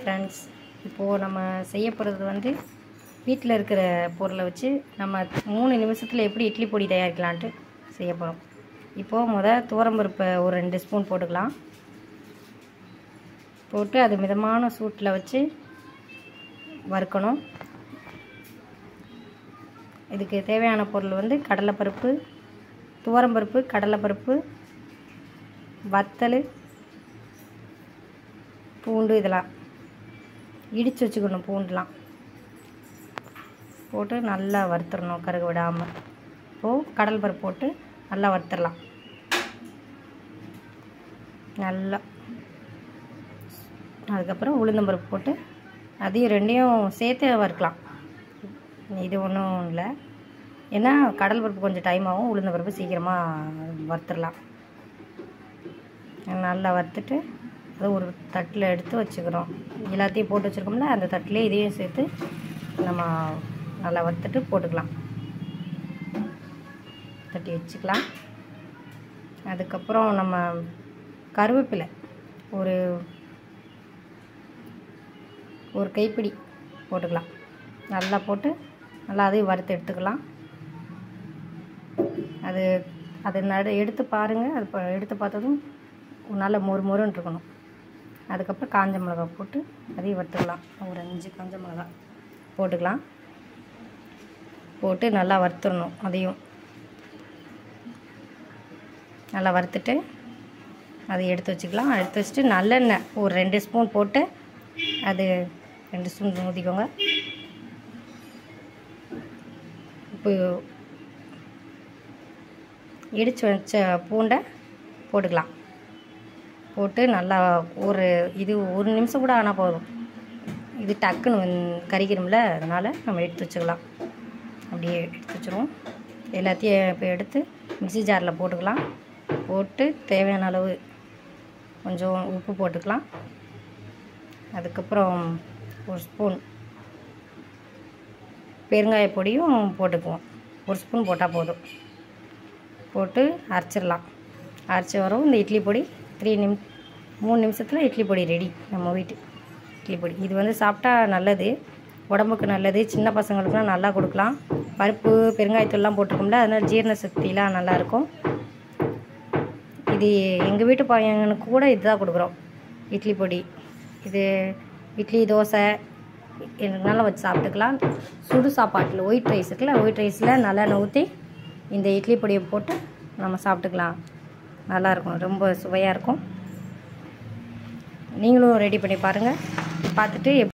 friends இப்போது நம்ம செய்ய போகிறது வந்து வீட்டில் இருக்கிற பொருளை வச்சு நம்ம மூணு நிமிஷத்தில் எப்படி இட்லி பொடி தயாரிக்கலான்ட்டு செய்ய போகிறோம் இப்போது முத துவரம்பருப்பை ஒரு ரெண்டு ஸ்பூன் போட்டுக்கலாம் போட்டு அது மிதமான சூட்டில் வச்சு வறுக்கணும் இதுக்கு தேவையான பொருள் வந்து கடலைப்பருப்பு துவரம்பருப்பு கடலைப்பருப்பு வத்தல் பூண்டு இதெல்லாம் இடித்து வச்சுக்கணும் பூண்டுலாம் போட்டு நல்லா வறுத்துடணும் கருக விடாமல் இப்போது கடல் பருப்பு போட்டு நல்லா வறுத்துடலாம் நல்லா அதுக்கப்புறம் உளுந்தம்பருப்பு போட்டு அதையும் ரெண்டையும் சேர்த்து வறுக்கலாம் இது ஒன்றும் இல்லை ஏன்னா கடல் பருப்பு கொஞ்சம் டைம் ஆகும் உளுந்த பருப்பு சீக்கிரமாக வறுத்துடலாம் நல்லா வறுத்துட்டு அதை ஒரு தட்டில் எடுத்து வச்சுக்கிறோம் எல்லாத்தையும் போட்டு வச்சுருக்கோம்ல அந்த தட்டிலே இதையும் சேர்த்து நம்ம நல்லா வறுத்துட்டு போட்டுக்கலாம் தட்டி வச்சுக்கலாம் அதுக்கப்புறம் நம்ம கருவேப்பிலை ஒரு ஒரு கைப்பிடி போட்டுக்கலாம் நல்லா போட்டு நல்லா அதையும் வறுத்து எடுத்துக்கலாம் அது அது நடு எடுத்து பாருங்கள் அது ப- எடுத்து பார்த்ததும் நல்ல மொறு மொறுன்னு இருக்கணும் அதுக்கப்புறம் காஞ்ச மிளகா போட்டு அதையும் வறுத்துக்கலாம் ஒரு அஞ்சு காஞ்ச மிளகா போட்டுக்கலாம் போட்டு நல்லா வறுத்துடணும் அதையும் நல்லா வறுத்துட்டு அதை எடுத்து வச்சுக்கலாம் எடுத்து வச்சுட்டு நல்லெண்ணெய் ஒரு ரெண்டு ஸ்பூன் போட்டு அது ரெண்டு ஸ்பூன் ஊற்றிக்கோங்க இப்போ இடித்து வச்ச பூண்டை போட்டுக்கலாம் போட்டு நல்லா ஒரு இது ஒரு நிமிஷம் கூட ஆனால் போதும் இது டக்குன்னு வந்து கறிக்கணும்ல அதனால் நம்ம எடுத்து வச்சுக்கலாம் அப்படியே எடுத்து வச்சுருவோம் எல்லாத்தையும் இப்போ எடுத்து மிக்ஸி ஜாரில் போட்டுக்கலாம் போட்டு தேவையான அளவு கொஞ்சம் உப்பு போட்டுக்கலாம் அதுக்கப்புறம் ஒரு ஸ்பூன் பெருங்காய பொடியும் போட்டுக்குவோம் ஒரு ஸ்பூன் போட்டால் போதும் போட்டு அரைச்சிடலாம் அரைச்சி வரும் இந்த இட்லி பொடி த்ரீ நிம் மூணு நிமிஷத்தில் இட்லி பொடி ரெடி நம்ம வீட்டு இட்லி பொடி இது வந்து சாப்பிட்டா நல்லது உடம்புக்கு நல்லது சின்ன பசங்களுக்குலாம் நல்லா கொடுக்கலாம் பருப்பு பெருங்காயத்தூள்லாம் போட்டிருக்கோம்ல அதனால் ஜீரண சக்திலாம் நல்லாயிருக்கும் இது எங்கள் வீட்டு பையனுக்கு கூட இதுதான் கொடுக்குறோம் இட்லி பொடி இது இட்லி தோசை எதுனாலும் வச்சு சாப்பிட்டுக்கலாம் சுடு சாப்பாட்டில் ஒயிட் ரைஸ் இருக்குல்ல ஒயிட் ரைஸில் நல்லெண்ணெய் ஊற்றி இந்த இட்லி பொடியை போட்டு நம்ம சாப்பிட்டுக்கலாம் நல்லாயிருக்கும் ரொம்ப சுவையாக இருக்கும் நீங்களும் ரெடி பண்ணி பாருங்கள் பார்த்துட்டு எப்படி